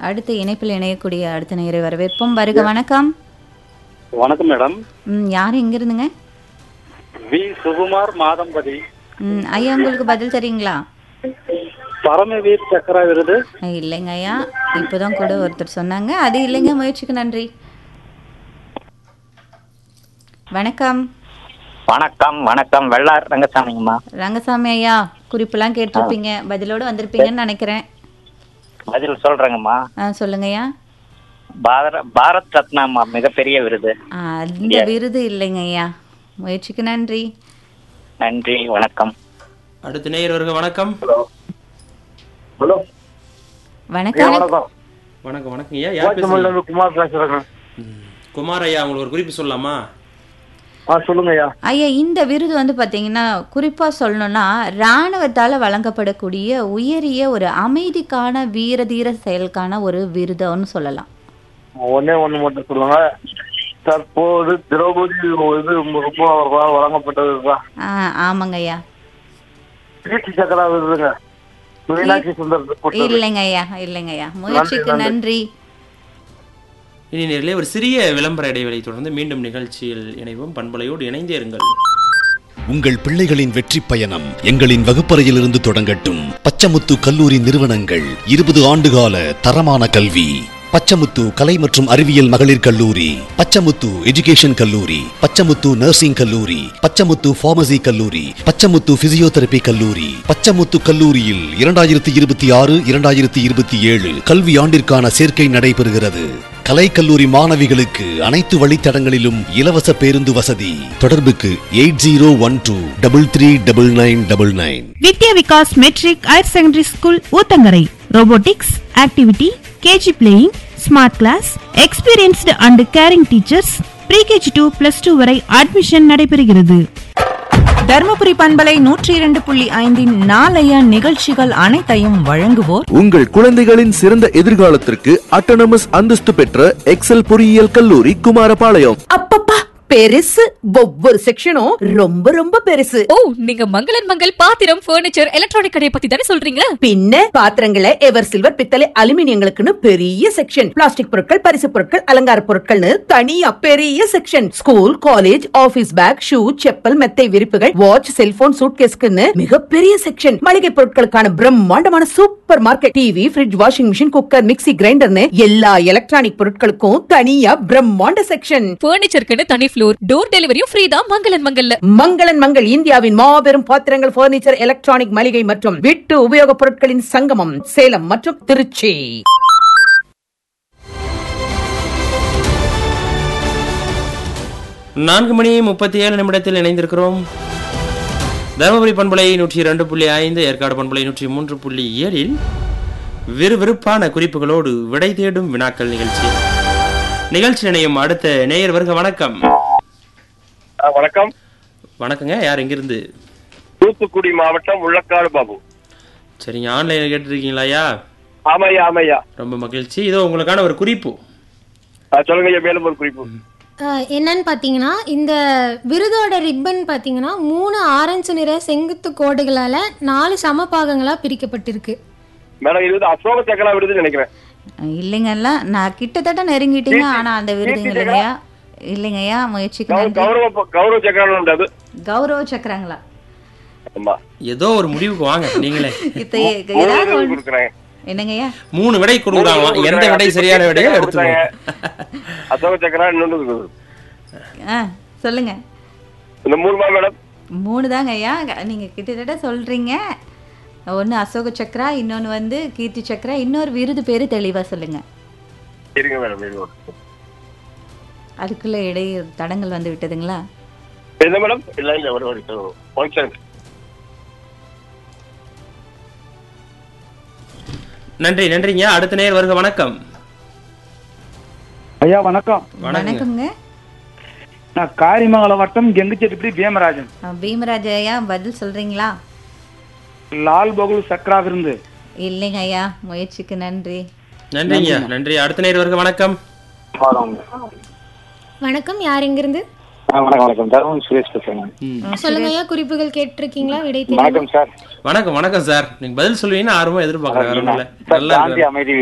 அடுத்த இணைப்பில் இணையக்கூடிய அடுத்த நேரை வரவேற்போம் வருக வணக்கம் வணக்கம் மேடம் ம் யார் எங்கிருந்துங்க வி சுகுமார் மாதம்பதி ம் ஐயா உங்களுக்கு பதில் தெரியுங்களா பரமவீர் சக்கரா விருது அஹ், இல்லைங்க ஐயா இப்போதான் கூட ஒருத்தர் சொன்னாங்க அது இல்லைங்க முயற்சிக்கு நன்றி வணக்கம் வணக்கம் வணக்கம் வெள்ளார் ரங்கசாமிங்கம்மா ரங்கசாமி ஐயா குறிப்பெல்லாம் கேட்டிருப்பீங்க பதிலோடு வந்திருப்பீங்கன்னு நினைக்கிறேன் பதில் சொல்றேங்கம்மா ஆ சொல்லுங்க ஐயா பாரத பாரத் ரத்னாம்மா மிகப்பெரிய விருது ஆ, அந்த விருது இல்லைங்க ஐயா முயற்சிக்கு நன்றி நன்றி வணக்கம் அடுத்த நேயர் வருக வணக்கம் ஹலோ வணக்கம் வணக்கம் வணக்கம் வணக்கம் ஐயா யார் பேசுறீங்க இருந்து குமார் பேசுறேங்க ம். குமார் ஐயா உங்களுக்கு ஒரு குறிப்பு சொல்லலாமா ஆ சொல்லுங்க ஐயா ஐயா இந்த விருது வந்து பார்த்தீங்கன்னா குறிப்பாக சொல்லணும்னா இராணுவத்தால் வழங்கப்படக்கூடிய உயரிய ஒரு அமைதிக்கான வீரதீர செயலுக்கான ஒரு விருதுன்னு சொல்லலாம் ஒன்னே ஒண்ணு மட்டும் சொல்லுங்க தற்போது திரௌபதி இது ரொம்ப வழங்கப்பட்டதுதான் ஆ ஆமாங்க ஐயா கீர்த்தி சக்கரா விருதுங்க மீனாட்சி சுந்தர் கொடுத்தது. இல்லைங்க ஐயா இல்லைங்க ஐயா முயற்சிக்கு நன்றி இனி நேரிலே ஒரு சிறிய விளம்பர இடைவெளி தொடர்ந்து மீண்டும் நிகழ்ச்சியில் இணைவோம் பண்பலையோடு இணைந்தே இருங்கள் உங்கள் பிள்ளைகளின் வெற்றி பயணம் எங்களின் வகுப்பறையிலிருந்து தொடங்கட்டும் பச்சமுத்து கல்லூரி நிறுவனங்கள் இருபது ஆண்டுகால தரமான கல்வி பச்சமுத்து கலை மற்றும் அறிவியல் மகளிர் கல்லூரி பச்சமுத்து எஜுகேஷன் கல்லூரி பச்சமுத்து நர்சிங் கல்லூரி பச்சமுத்து பார்மசி கல்லூரி பச்சமுத்து பிசியோதெரபி கல்லூரி பச்சமுத்து கல்லூரியில் இரண்டாயிரத்தி இருபத்தி ஆறு இரண்டாயிரத்தி இருபத்தி ஏழு கல்வி ஆண்டிற்கான சேர்க்கை நடைபெறுகிறது கலைக்கல்லூரி மாணவிகளுக்கு அனைத்து வழித்தடங்களிலும் இலவச பேருந்து வசதி தொடர்புக்கு eight zero one two double three double nine double nine Vidya Vikas matric higher secondary school Uthangarai robotics activity KG playing smart class experienced and caring teachers pre KG to plus two வரை அட்மிஷன் நடைபெறுகிறது தருமபுரி பண்பலை நூற்றி இரண்டு புள்ளி ஐந்தின் நாளைய நிகழ்ச்சிகள் அனைத்தையும் வழங்குவோர் உங்கள் குழந்தைகளின் சிறந்த எதிர்காலத்திற்கு அட்டானமஸ் அந்தஸ்து பெற்ற எக்ஸல் பொறியியல் கல்லூரி குமாரபாளையம் அப்பப்பா பெருசு ஒவ்வொரு செக்ஷனும் ரொம்ப ரொம்ப பெருசு ஓ நீங்க மங்களன் மங்கள் பாத்திரம் பர்னிச்சர் எலக்ட்ரானிக் கடையை பத்தி தானே சொல்றீங்க பின்ன பாத்திரங்களை எவர் சில்வர் பித்தளை அலுமினியங்களுக்குன்னு பெரிய செக்ஷன் பிளாஸ்டிக் பொருட்கள் பரிசு பொருட்கள் அலங்கார பொருட்கள்னு தனியா பெரிய section school college office bag shoe chappal மெத்தை விரிப்புகள் வாட்ச் செல்போன் சூட்கேஸ்க்குன்னு மிகப்பெரிய செக்ஷன் மளிகை பொருட்களுக்கான பிரம்மாண்டமான supermarket TV fridge washing machine cooker mixie கிரைண்டர்னு எல்லா எலக்ட்ரானிக் பொருட்களுக்கும் தனியா பிரம்மாண்ட செக்ஷன் பர்னிச்சருக்குன்னு தனி ஃப்ளோர் டோர் டெலிவரியும் ஃப்ரீ தான் மங்களன் மங்கல்ல மங்களன் மங்கள் இந்தியாவின் மாபெரும் பாத்திரங்கள் பர்னிச்சர் எலக்ட்ரானிக் மளிகை மற்றும் வீட்டு உபயோகப் பொருட்களின் சங்கமம் சேலம் மற்றும் திருச்சி நான்கு மணி முப்பத்தி ஏழு நிமிடத்தில் இணைந்திருக்கிறோம் தருமபுரி பண்பலை நூற்றி இரண்டு புள்ளி ஐந்து ஏற்காடு பண்பலை நூற்றி மூன்று புள்ளி ஏழில் விறுவிறுப்பான குறிப்புகளோடு விடை தேடும் வினாக்கள் நிகழ்ச்சி நிகழ்ச்சி இணையும் அடுத்த நேயர் வருக வணக்கம் ஆ, வணக்கம் வணக்கங்க யார் எங்கிருந்து தூத்துக்குடி மாவட்டம் உள்ளக்காடு பாபு சரிங்க ஆன்லைனில் கேட்டிருக்கீங்களா ஐயா ஆமையா ஆமையா ரொம்ப மகிழ்ச்சி இதோ உங்களுக்கான ஒரு குறிப்பு ஆ, சொல்லுங்க ஐயா மேலும் ஒரு குறிப்பு ஆஹ் என்னன்னு பார்த்தீங்கன்னா இந்த விருதோட ரிப்பன் பார்த்தீங்கன்னா மூணு ஆரஞ்சு நிற செங்குத்து கோடுகளால் நாலு சம பாகங்களாக பிரிக்கப்பட்டிருக்கு மேடம் இது வந்து அசோக சக்கரா விருதுன்னு நினைக்கிறேன் இல்லைங்கல்ல நான் கிட்டத்தட்ட நெருங்கிட்டீங்க ஆனா அந்த விருது இல்லைங்கய்யா இல்லைங்கய்யா முயற்சிக்கு கௌ- நன்றி கௌரவ கௌரவ சக்கரம் அது கௌரவ சக்கரங்களா ஆமா ஏதோ ஒரு முடிவுக்கு வாங்க நீங்களே இத்த ஏதாவது மூணு ஒண்ணு- கொடுக்குறேன் என்னங்கய்யா மூணு விடை கொடுக்குறாங்களாம் எந்த விடை சரியான விடையோ எடுத்துக்கோங்க அசோக சக்கரா இன்னொன்று இருக்குது. ஆ சொல்லுங்க இந்த மூணுமா மேடம் மூணு தாங்க ஐயா நீங்க கிட்டத்தட்ட சொல்றீங்க ஒன்று அசோக சக்ரா இன்னொன்று வந்து கீர்த்தி சக்ரா இன்னொரு விருது பேரு தெளிவா சொல்லுங்க இருங்க மேடம் இருங்க ஒரு- அதுக்குள்ள இடை தடங்கள் வந்து விட்டதுங்களா என்ன மேடம் இல்ல இல்ல ஒரு ஒரு ஒன் செகண்ட் நன்றி நன்றிங்க அடுத்த நேர் வருக வணக்கம் ஐயா வணக்கம் வணக்கங்க வணக்கம்ங்க நான் காரிமங்கலம் வட்டம் கெங்குச்செட்டிப்படி பீமராஜன் ஆ, பீமராஜ் ஐயா பதில் சொல்றீங்களா லால் பகுல் சக்ரா விருந்து இல்லைங்க ஐயா முயற்சிக்கு நன்றி நன்றிங்க நன்றி அடுத்த நேர் வருக வணக்கம் வணக்கம் யார் எங்கிருந்து வணக்கம் வணக்கம் தருமபுரி சுரேஷ் பேசுறேன் சொல்லுங்க ஐயா குறிப்புகள் கேட்டிருக்கீங்களா விடை தெரியுமா வணக்கம் சார் வணக்கம் வணக்கம் சார் நீங்க பதில் சொல்லுவீங்கன்னு ஆர்வமா எதிர்பார்க்கறேன் வேற ஒண்ணும் இல்ல சார் நல்லா சாந்தி இருக்கு அமைதி